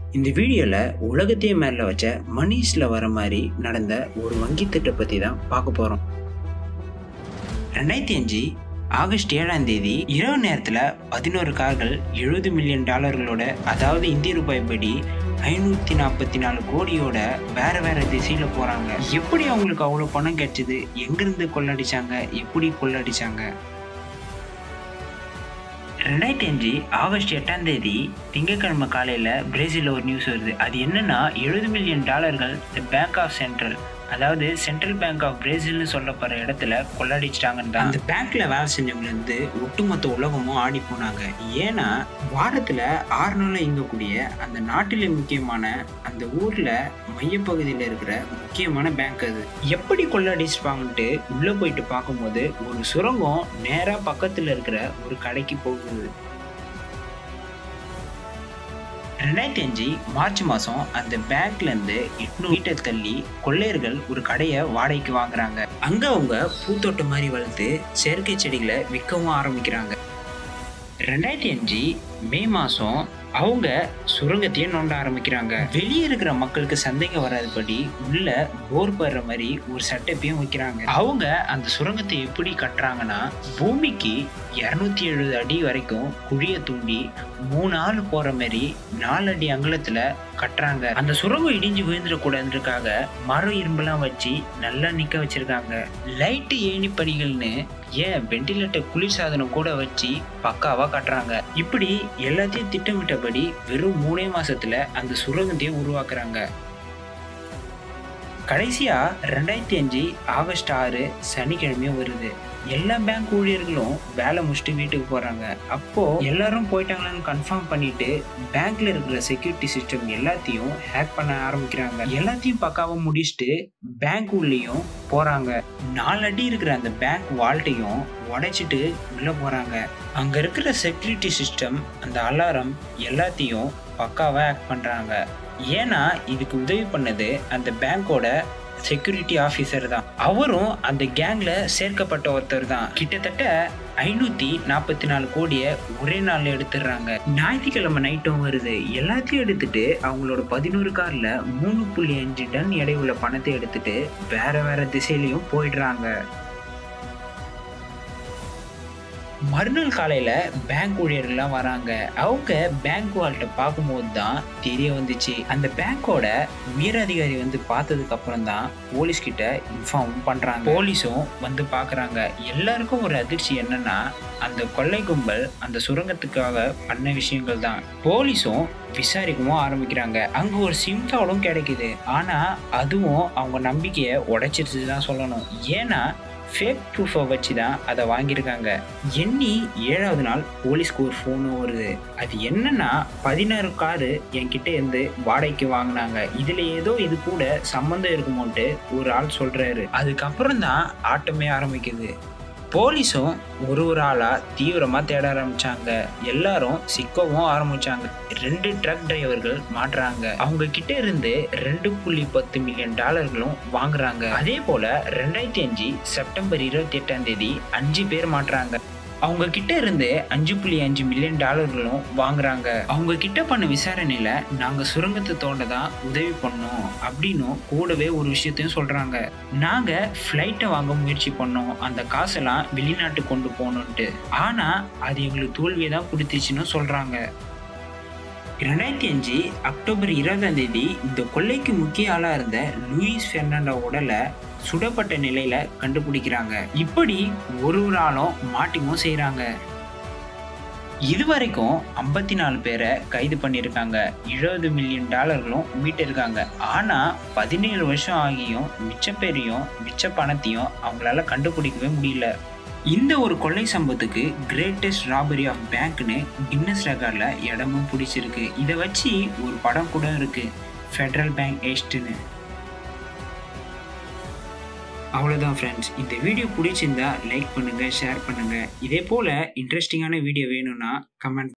இந்த வீடியோவில் உலகத்தையே மேல வச்ச மணிஷில் வர மாதிரி நடந்த ஒரு வங்கி திட்டத்தை பற்றி தான் பார்க்க போகிறோம் ரெண்டாயிரத்தி அஞ்சு ஆகஸ்ட் ஏழாம் தேதி இரவு நேரத்தில் பதினோரு கார்கள் எழுபது மில்லியன் டாலர்களோட அதாவது இந்திய ரூபாய் படி ஐநூற்றி நாற்பத்தி நாலு கோடியோட வேற வேற திசையில் போகிறாங்க எப்படி அவங்களுக்கு அவ்வளோ பணம் கிடைச்சது எங்கேருந்து கொள்ளடிச்சாங்க எப்படி கொள்ளடிச்சாங்க ரெண்டாயிரத்தி அஞ்சு ஆகஸ்ட் எட்டாம் தேதி திங்கட்கிழமை காலையில் பிரேசிலில் ஒரு நியூஸ் வருது அது என்னன்னா எழுபது மில்லியன் டாலர்கள் த பேங்க் ஆஃப் சென்ட்ரல் அதாவது சென்ட்ரல் பேங்க் ஆஃப் பிரேசில்னு சொல்லப்படுற இடத்துல கொள்ளடிச்சிட்டாங்கன்னு தான் அந்த பேங்க்ல வேலை செஞ்சவங்கலேருந்து ஒட்டுமொத்த உலகமும் ஆடி போனாங்க ஏன்னா வாரத்தில் ஆறு நாள் இயங்கக்கூடிய அந்த நாட்டிலே முக்கியமான அந்த ஊரில் மையப்பகுதியில் இருக்கிற முக்கியமான பேங்க் அது எப்படி கொள்ளடிச்சிருப்பாங்கன்ட்டு உள்ளே போயிட்டு பார்க்கும்போது ஒரு சுரங்கம் நேராக பக்கத்தில் இருக்கிற ஒரு கடைக்கு போகுது ரெண்டாயிரத்தி அஞ்சு மார்ச் மாதம் அந்த பேங்க்லேருந்து எட்நூறு மீட்டர் தள்ளி கொள்ளையர்கள் ஒரு கடையை வாடகைக்கு வாங்குறாங்க அங்கே அவங்க பூத்தோட்டம் மாதிரி வளர்த்து செயற்கை செடிகளை விற்கவும் ஆரம்பிக்கிறாங்க ரெண்டாயிரத்தி அஞ்சு மே மாதம் அவங்க சுரங்கத்தையே நோண்ட ஆரம்பிக்கிறாங்க வெளியே இருக்கிற மக்களுக்கு சந்தேகம் வராதபடி உள்ள போர் படுற மாதிரி ஒரு சட்டப்பையும் வைக்கிறாங்க அவங்க அந்த சுரங்கத்தை எப்படி கட்டுறாங்கன்னா பூமிக்கு இரநூத்தி எழுபது அடி வரைக்கும் குழிய தூண்டி மூணு ஆள் போற மாதிரி நாலு அடி அகலத்துல கட்டுறாங்க அந்த சுரங்கம் இடிஞ்சு விழுந்துடக்கூடாதுன்றதுக்காக மரம் இரும்பெல்லாம் வச்சு நல்லா நிக்க வச்சிருக்காங்க லைட்டு ஏணிப்படிகள்னு ஏன் வெண்டிலேட்டர் குளிர்சாதனம் கூட வச்சு பக்காவா கட்டுறாங்க இப்படி எல்லாத்தையும் திட்டமிட்டபடி வெறும் மூணே மாசத்துல அந்த சுரங்கத்தையே உருவாக்குறாங்க கடைசியா ரெண்டாயிரத்தி அஞ்சு ஆகஸ்ட் ஆறு சனிக்கிழமையும் வருது எல்லா பேங்க் ஊழியர்களும் வேலை முடிச்சுட்டு வீட்டுக்கு போறாங்க அப்போ எல்லாரும் போயிட்டாங்களான்னு கன்ஃபார்ம் பண்ணிட்டு பேங்க்ல இருக்கிற செக்யூரிட்டி சிஸ்டம் எல்லாத்தையும் ஹேக் பண்ண ஆரம்பிக்கிறாங்க எல்லாத்தையும் பக்காவா முடிச்சுட்டு பேங்க் உள்ளேயும் போறாங்க நாலு அடி இருக்கிற அந்த பேங்க் வால்ட்டையும் உடைச்சிட்டு உள்ள போறாங்க அங்க இருக்கிற செக்யூரிட்டி சிஸ்டம் அந்த அலாரம் எல்லாத்தையும் பக்காவா ஹேக் பண்றாங்க ஏன்னா இதுக்கு உதவி பண்ணது அந்த பேங்கோட செக்யூரிட்டி ஆஃபீஸர் தான் அவரும் அந்த கேங்ல சேர்க்கப்பட்ட ஒருத்தர் தான் கிட்டத்தட்ட ஐநூத்தி நாற்பத்தி நாலு கோடியை ஒரே நாள்ல எடுத்துடுறாங்க ஞாயிற்றுக்கிழமை நைட்டும் வருது எல்லாத்தையும் எடுத்துட்டு அவங்களோட பதினோரு கார்ல மூணு புள்ளி அஞ்சு டன் எடை உள்ள பணத்தை எடுத்துட்டு வேற வேற திசையிலையும் போயிடுறாங்க மறுநாள் காலையில் பேங்க் ஊழியர்கள்லாம் வராங்க அவங்க பேங்க் வால்ட்டை பார்க்கும்போது தான் தெரிய வந்துச்சு அந்த பேங்க்கோட உயரதிகாரி வந்து பார்த்ததுக்கு அப்புறம் தான் போலீஸ் கிட்ட இன்ஃபார்ம் பண்ணுறாங்க போலீஸும் வந்து பார்க்குறாங்க எல்லாருக்கும் ஒரு அதிர்ச்சி என்னன்னா அந்த கொள்ளை கும்பல் அந்த சுரங்கத்துக்காக பண்ண விஷயங்கள் தான் போலீஸும் விசாரிக்கவும் ஆரம்பிக்கிறாங்க அங்கே ஒரு சிம் கார்டும் கிடைக்குது ஆனால் அதுவும் அவங்க நம்பிக்கையை உடைச்சிருச்சு தான் சொல்லணும் ஏன்னா ஃபேக் ப்ரூஃபை வச்சு தான் அதை வாங்கியிருக்காங்க எண்ணி ஏழாவது நாள் போலீஸ்க்கு ஒரு ஃபோனும் வருது அது என்னன்னா பதினாறு காரு என்கிட்ட இருந்து வாடகைக்கு வாங்கினாங்க இதில் ஏதோ இது கூட சம்மந்தம் இருக்குமோன்ட்டு ஒரு ஆள் சொல்கிறாரு அதுக்கப்புறம் தான் ஆட்டமே ஆரம்பிக்குது போலீஸும் ஒரு ஒரு ஆளாக தீவிரமாக தேட ஆரம்பிச்சாங்க எல்லாரும் சிக்கவும் ஆரம்பிச்சாங்க ரெண்டு ட்ரக் டிரைவர்கள் மாட்டுறாங்க அவங்க கிட்ட இருந்து ரெண்டு புள்ளி பத்து மில்லியன் டாலர்களும் வாங்குறாங்க அதே போல ரெண்டாயிரத்தி அஞ்சு செப்டம்பர் இருபத்தி எட்டாம் தேதி அஞ்சு பேர் மாட்டுறாங்க அவங்க கிட்ட இருந்து அஞ்சு புள்ளி அஞ்சு மில்லியன் டாலர்களும் வாங்குறாங்க அவங்க கிட்ட பண்ண விசாரணையில நாங்க சுரங்கத்தை தோண்ட தான் உதவி பண்ணோம் அப்படின்னும் கூடவே ஒரு விஷயத்தையும் சொல்றாங்க நாங்க ஃப்ளைட்டை வாங்க முயற்சி பண்ணோம் அந்த காசெல்லாம் வெளிநாட்டு கொண்டு போகணுன்ட்டு ஆனா அது எங்களுக்கு தோல்வியை தான் கொடுத்துச்சுன்னு சொல்றாங்க ரெண்டாயிரத்தி அஞ்சு அக்டோபர் இருபதாம் தேதி இந்த கொள்ளைக்கு முக்கிய ஆளா இருந்த லூயிஸ் பெர்னாண்டோ உடலை சுடப்பட்ட நிலையில கண்டுபிடிக்கிறாங்க இப்படி ஒரு ஒரு ஆளும் மாட்டிங்கும் செய்யறாங்க இதுவரைக்கும் ஐம்பத்தி நாலு பேரை கைது பண்ணியிருக்காங்க இருபது மில்லியன் டாலர்களும் மீட்டிருக்காங்க ஆனால் பதினேழு வருஷம் ஆகியும் மிச்ச பேரையும் மிச்ச பணத்தையும் அவங்களால கண்டுபிடிக்கவே முடியல இந்த ஒரு கொள்ளை சம்பவத்துக்கு கிரேட்டஸ்ட் ராபரி ஆஃப் பேங்க்னு கின்னஸ் ரெக்கார்டில் இடமும் பிடிச்சிருக்கு இதை வச்சு ஒரு படம் கூட இருக்கு ஃபெடரல் பேங்க் ஏஸ்ட்னு அவ்வளோதான் ஃப்ரெண்ட்ஸ் இந்த வீடியோ பிடிச்சிருந்தா லைக் பண்ணுங்கள் ஷேர் பண்ணுங்கள் இதே போல் இன்ட்ரெஸ்டிங்கான வீடியோ வேணும்னா கமெண்ட்